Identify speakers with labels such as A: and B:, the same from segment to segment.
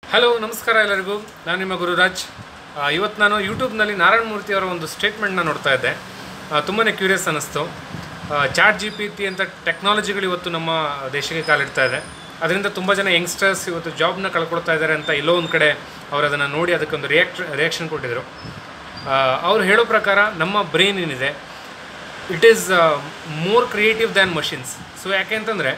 A: hello ನಮಸ್ಕಾರ ಎಲ್ಲರಿಗೂ ನಾನು ನಿಮ್ಮ ಗುರುರಾಜ್ ಆ, ಇವತ್ತು ನಾನು ಯೂಟ್ಯೂಬ್ನಲ್ಲಿ ನಾರಾಯಣ ಮೂರ್ತಿ ಅವರ ಒಂದು ಸ್ಟೇಟ್ಮೆಂಟ್ನ ನೋಡ್ತಾ ಇದ್ದೆ ತುಂಬಾ ಕ್ಯೂರಿಯಸ್ ಅನ್ನಿಸ್ತು ಚಾಟ್ ಜಿ ಪಿ ಟಿ ಅಂತ ಟೆಕ್ನಾಲಜಿಗಳು ಇವತ್ತು ನಮ್ಮ ದೇಶಕ್ಕೆ ಕಾಲಿಡ್ತಾ ಇದೆ ಅದರಿಂದ ತುಂಬ ಜನ ಯಂಗ್ಸ್ಟರ್ಸ್ ಇವತ್ತು ಜಾಬ್ನ ಕಳ್ಕೊಳ್ತಾ ಇದ್ದಾರೆ ಅಂತ ಎಲ್ಲೋ ಒಂದು ಕಡೆ ಅವರು ಅದನ್ನು ನೋಡಿ ಅದಕ್ಕೊಂದು ರಿಯಾಕ್ಟ್ ರಿಯಾಕ್ಷನ್ ಕೊಟ್ಟಿದ್ದರು ಅವ್ರು ಹೇಳೋ ಪ್ರಕಾರ ನಮ್ಮ ಬ್ರೈನ್ ಏನಿದೆ it is more creative than machines so ಯಾಕೆ ಅಂತಂದರೆ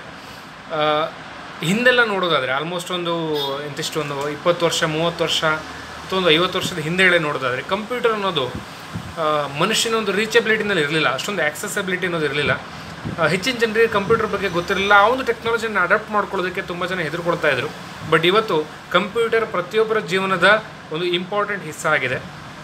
A: ಹಿಂದೆಲ್ಲ ನೋಡೋದಾದರೆ ಆಲ್ಮೋಸ್ಟ್ ಒಂದು ಇಂತಿಷ್ಟು ಒಂದು ಇಪ್ಪತ್ತು ವರ್ಷ ಮೂವತ್ತು ವರ್ಷ ಅಥವಾ ಒಂದು ಐವತ್ತು ವರ್ಷದ ಹಿಂದೆಳೆ ನೋಡೋದಾದರೆ ಕಂಪ್ಯೂಟರ್ ಅನ್ನೋದು ಆ, ಮನುಷ್ಯನ ಒಂದು ರೀಚಬಿಲಿಟಿನಲ್ಲಿ ಇರಲಿಲ್ಲ ಅಷ್ಟೊಂದು ಆಕ್ಸೆಸಬಿಲಿಟಿ ಅನ್ನೋದು ಇರಲಿಲ್ಲ ಹೆಚ್ಚಿನ ಜನರಿಗೆ ಕಂಪ್ಯೂಟರ್ ಬಗ್ಗೆ ಗೊತ್ತಿರಲಿಲ್ಲ ಆ ಒಂದು ಟೆಕ್ನಾಲಜಿನ ಅಡಾಪ್ಟ್ ಮಾಡ್ಕೊಳ್ಳೋದಕ್ಕೆ ತುಂಬ ಜನ ಹೆದರ್ಕೊಳ್ತಾ ಇದ್ರು ಬಟ್ ಇವತ್ತು ಕಂಪ್ಯೂಟರ್ ಪ್ರತಿಯೊಬ್ಬರ ಜೀವನದ ಒಂದು ಇಂಪಾರ್ಟೆಂಟ್ ಹಿಸ್ಸ ಆಗಿದೆ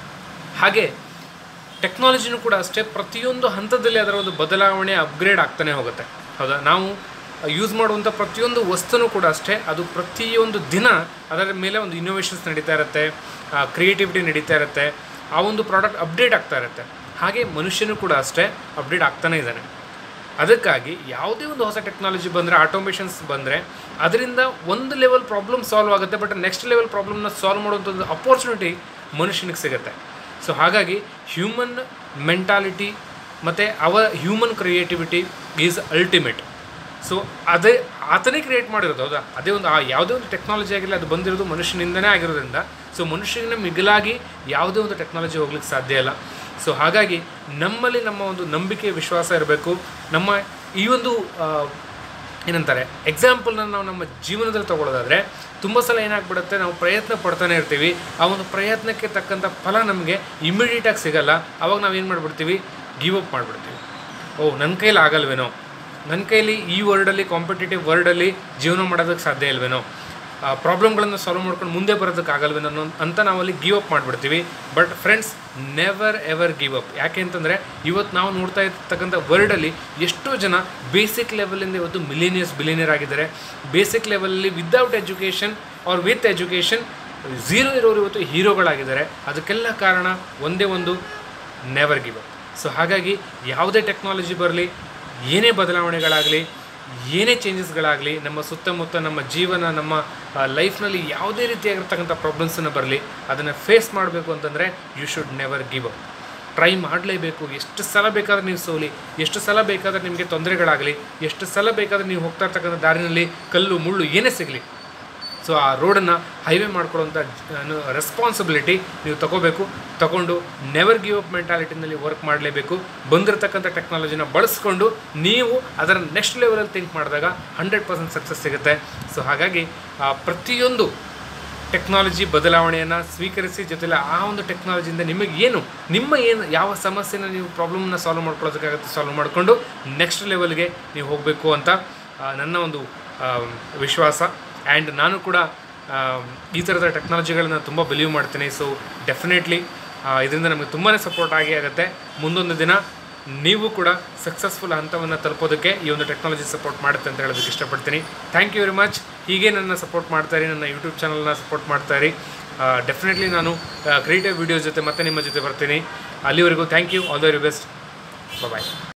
A: ಹಾಗೆ ಟೆಕ್ನಾಲಜಿನೂ ಕೂಡ ಅಷ್ಟೇ ಪ್ರತಿಯೊಂದು ಹಂತದಲ್ಲಿ ಅದರ ಒಂದು ಬದಲಾವಣೆ ಅಪ್ಗ್ರೇಡ್ ಆಗ್ತಾನೆ ಹೋಗುತ್ತೆ ಹೌದಾ ನಾವು ಯೂಸ್ ಮಾಡುವಂಥ ಪ್ರತಿಯೊಂದು ವಸ್ತುನೂ ಕೂಡ ಅಷ್ಟೇ ಅದು ಪ್ರತಿಯೊಂದು ದಿನ ಅದರ ಮೇಲೆ ಒಂದು ಇನ್ನೋವೇಷನ್ಸ್ ನಡೀತಾ ಇರುತ್ತೆ ಕ್ರಿಯೇಟಿವಿಟಿ ನಡೀತಾ ಇರುತ್ತೆ ಆ ಒಂದು ಪ್ರಾಡಕ್ಟ್ ಅಪ್ಡೇಟ್ ಆಗ್ತಾ ಇರುತ್ತೆ ಹಾಗೆ ಮನುಷ್ಯನೂ ಕೂಡ ಅಷ್ಟೇ ಅಪ್ಡೇಟ್ ಆಗ್ತಾನೆ ಇದ್ದಾನೆ ಅದಕ್ಕಾಗಿ ಯಾವುದೇ ಒಂದು ಹೊಸ ಟೆಕ್ನಾಲಜಿ ಬಂದರೆ ಆಟೋಮೇಷನ್ಸ್ ಬಂದರೆ ಅದರಿಂದ ಒಂದು ಲೆವೆಲ್ ಪ್ರಾಬ್ಲಮ್ ಸಾಲ್ವ್ ಆಗುತ್ತೆ ಬಟ್ ನೆಕ್ಸ್ಟ್ ಲೆವೆಲ್ ಪ್ರಾಬ್ಲಮ್ನ ಸಾಲ್ವ್ ಮಾಡುವಂಥದ್ದು ಅಪೋರ್ಚುನಿಟಿ ಮನುಷ್ಯನಿಗೆ ಸಿಗುತ್ತೆ ಸೊ ಹಾಗಾಗಿ ಹ್ಯೂಮನ್ ಮೆಂಟಾಲಿಟಿ ಮತ್ತು ಅವ human creativity is ultimate so ಅದೇ ಆತನೇ ಕ್ರಿಯೇಟ್ ಮಾಡಿರೋದು ಹೌದಾ ಅದೇ ಒಂದು ಆ ಯಾವುದೇ ಒಂದು ಟೆಕ್ನಾಲಜಿ ಆಗಿರಲಿ ಅದು ಬಂದಿರೋದು ಮನುಷ್ಯನಿಂದನೇ ಆಗಿರೋದ್ರಿಂದ ಸೊ ಮನುಷ್ಯನ ಮಿಗಿಲಾಗಿ ಯಾವುದೇ ಒಂದು ಟೆಕ್ನಾಲಜಿ ಹೋಗ್ಲಿಕ್ಕೆ ಸಾಧ್ಯ ಇಲ್ಲ ಸೊ ಹಾಗಾಗಿ ನಮ್ಮಲ್ಲಿ ನಮ್ಮ ಒಂದು ನಂಬಿಕೆ ವಿಶ್ವಾಸ ಇರಬೇಕು ನಮ್ಮ ಈ ಒಂದು ಆ, ಏನಂತಾರೆ ಎಕ್ಸಾಂಪಲ್ನ ನಾವು ನಮ್ಮ ಜೀವನದಲ್ಲಿ ತಗೊಳ್ಳೋದಾದರೆ ತುಂಬ ಸಲ ಏನಾಗ್ಬಿಡುತ್ತೆ ನಾವು ಪ್ರಯತ್ನ ಪಡ್ತಾನೆ ಇರ್ತೀವಿ ಆ ಒಂದು ಪ್ರಯತ್ನಕ್ಕೆ ತಕ್ಕಂಥ ಫಲ ನಮಗೆ ಇಮಿಡಿಯೇಟಾಗಿ ಸಿಗಲ್ಲ ಅವಾಗ ನಾವು ಏನು ಮಾಡಿಬಿಡ್ತೀವಿ ಗಿವ್ ಅಪ್ ಮಾಡಿಬಿಡ್ತೀವಿ ಓ ನನ್ನ ಕೈಲಿ ಆಗಲ್ವೇನೋ ನನ್ನ ಕೈಲಿ ಈ ವರ್ಡಲ್ಲಿ ಕಾಂಪಿಟೇಟಿವ್ ವರ್ಡಲ್ಲಿ ಜೀವನ ಮಾಡೋದಕ್ಕೆ ಸಾಧ್ಯ ಇಲ್ವೇನೋ ಪ್ರಾಬ್ಲಮ್ಗಳನ್ನು ಸಾಲ್ವ್ ಮಾಡ್ಕೊಂಡು ಮುಂದೆ ಬರೋದಕ್ಕೆ ಆಗಲ್ವೇನೋ ಅನ್ನೋ ಅಂತ ನಾವಲ್ಲಿ ಗಿವ್ ಅಪ್ ಮಾಡಿಬಿಡ್ತೀವಿ but friends never ever give up ಯಾಕೆ ಅಂತಂದರೆ ಇವತ್ತು ನಾವು ನೋಡ್ತಾ ಇರ್ತಕ್ಕಂಥ ವರ್ಲ್ಡಲ್ಲಿ ಎಷ್ಟೋ ಜನ ಬೇಸಿಕ್ ಲೆವೆಲಿಂದ ಇವತ್ತು ಮಿಲಿನಿಯರ್ಸ್ ಬಿಲಿನಿಯರ್ ಆಗಿದ್ದಾರೆ ಬೇಸಿಕ್ ಲೆವೆಲಲ್ಲಿ without education or with education zero ಇರೋರು ಇವತ್ತು ಹೀರೋಗಳಾಗಿದ್ದಾರೆ ಅದಕ್ಕೆಲ್ಲ ಕಾರಣ ಒಂದೇ ಒಂದು ನೆವರ್ ಗಿವ್ ಅಪ್ ಸೊ ಹಾಗಾಗಿ ಯಾವುದೇ ಟೆಕ್ನಾಲಜಿ ಬರಲಿ ಏನೇ ಬದಲಾವಣೆಗಳಾಗಲಿ ಏನೇ ಚೇಂಜಸ್ಗಳಾಗಲಿ ನಮ್ಮ ಸುತ್ತಮುತ್ತ ನಮ್ಮ ಜೀವನ ನಮ್ಮ ಲೈಫ್ನಲ್ಲಿ ಯಾವುದೇ ರೀತಿಯಾಗಿರ್ತಕ್ಕಂಥ ಪ್ರಾಬ್ಲಮ್ಸನ್ನು ಬರಲಿ ಅದನ್ನು ಫೇಸ್ ಮಾಡಬೇಕು ಅಂತಂದರೆ you should never give up try ಮಾಡಲೇಬೇಕು ಎಷ್ಟು ಸಲ ಬೇಕಾದ್ರೆ ನೀವು ಸೋಲಿ ಎಷ್ಟು ಸಲ ಬೇಕಾದ್ರೆ ನಿಮಗೆ ತೊಂದರೆಗಳಾಗಲಿ ಎಷ್ಟು ಸಲ ಬೇಕಾದ್ರೆ ನೀವು ಹೋಗ್ತಾ ಇರ್ತಕ್ಕಂಥ ದಾರಿನಲ್ಲಿ ಕಲ್ಲು ಮುಳ್ಳು ಏನೇ ಸಿಗಲಿ ಸೊ ಆ ರೋಡನ್ನು ಹೈವೇ ಮಾಡ್ಕೊಳ್ಳೋಂಥ ರೆಸ್ಪಾನ್ಸಿಬಿಲಿಟಿ ನೀವು ತಗೋಬೇಕು ತಗೊಂಡು ನೆವರ್ ಗಿವ್ ಅಪ್ ಮೆಂಟಾಲಿಟಿನಲ್ಲಿ ವರ್ಕ್ ಮಾಡಲೇಬೇಕು ಬಂದಿರತಕ್ಕಂಥ ಟೆಕ್ನಾಲಜಿನ ಬಳಸ್ಕೊಂಡು ನೀವು ಅದರ ನೆಕ್ಸ್ಟ್ ಲೆವೆಲಲ್ಲಿ ಥಿಂಕ್ ಮಾಡಿದಾಗ ಹಂಡ್ರೆಡ್ ಪರ್ಸೆಂಟ್ ಸಕ್ಸಸ್ ಸಿಗುತ್ತೆ ಸೊ ಹಾಗಾಗಿ ಆ ಪ್ರತಿಯೊಂದು ಟೆಕ್ನಾಲಜಿ ಬದಲಾವಣೆಯನ್ನು ಸ್ವೀಕರಿಸಿ ಜೊತೆಲಿ ಆ ಒಂದು ಟೆಕ್ನಾಲಜಿಯಿಂದ ನಿಮಗೆ ಏನು ನಿಮ್ಮ ಏನು ಯಾವ ಸಮಸ್ಯೆನ ನೀವು ಪ್ರಾಬ್ಲಮ್ನ ಸಾಲ್ವ್ ಮಾಡ್ಕೊಳ್ಳೋದಕ್ಕಾಗತ್ತೆ ಸಾಲ್ವ್ ಮಾಡಿಕೊಂಡು ನೆಕ್ಸ್ಟ್ ಲೆವೆಲ್ಗೆ ನೀವು ಹೋಗಬೇಕು ಅಂತ ಆ, ನನ್ನ ಒಂದು ಆ, ವಿಶ್ವಾಸ ಆ್ಯಂಡ್ ನಾನು ಕೂಡ ಆ, ಈ ಥರದ ಟೆಕ್ನಾಲಜಿಗಳನ್ನ ತುಂಬ ಬಿಲೀವ್ ಮಾಡ್ತೀನಿ ಸೊ ಡೆಫಿನೆಟ್ಲಿ ಇದರಿಂದ ನಮಗೆ ತುಂಬಾ ಸಪೋರ್ಟ್ ಆಗಿ ಆಗುತ್ತೆ ಮುಂದೊಂದು ದಿನ ನೀವು ಕೂಡ ಸಕ್ಸಸ್ಫುಲ್ ಹಂತವನ್ನು ತಲುಪೋದಕ್ಕೆ ಈ ಒಂದು ಟೆಕ್ನಾಲಜಿ ಸಪೋರ್ಟ್ ಮಾಡುತ್ತೆ ಅಂತ ಹೇಳೋದಕ್ಕೆ ಇಷ್ಟಪಡ್ತೀನಿ ಥ್ಯಾಂಕ್ ಯು ವೆರಿ ಮಚ್ ಹೀಗೆ ನನ್ನ ಸಪೋರ್ಟ್ ಮಾಡ್ತಾ ಇರಿ ನನ್ನ ಯೂಟ್ಯೂಬ್ ಚಾನಲ್ನ ಸಪೋರ್ಟ್ ಮಾಡ್ತಾ ಇರಿ ಡೆಫಿನೆಟ್ಲಿ ನಾನು ಕ್ರಿಯೇಟಿವ್ ವೀಡಿಯೋಸ್ ಜೊತೆ ಮತ್ತೆ ನಿಮ್ಮ ಜೊತೆ ಬರ್ತೀನಿ ಅಲ್ಲಿವರೆಗೂ thank you all the very best bye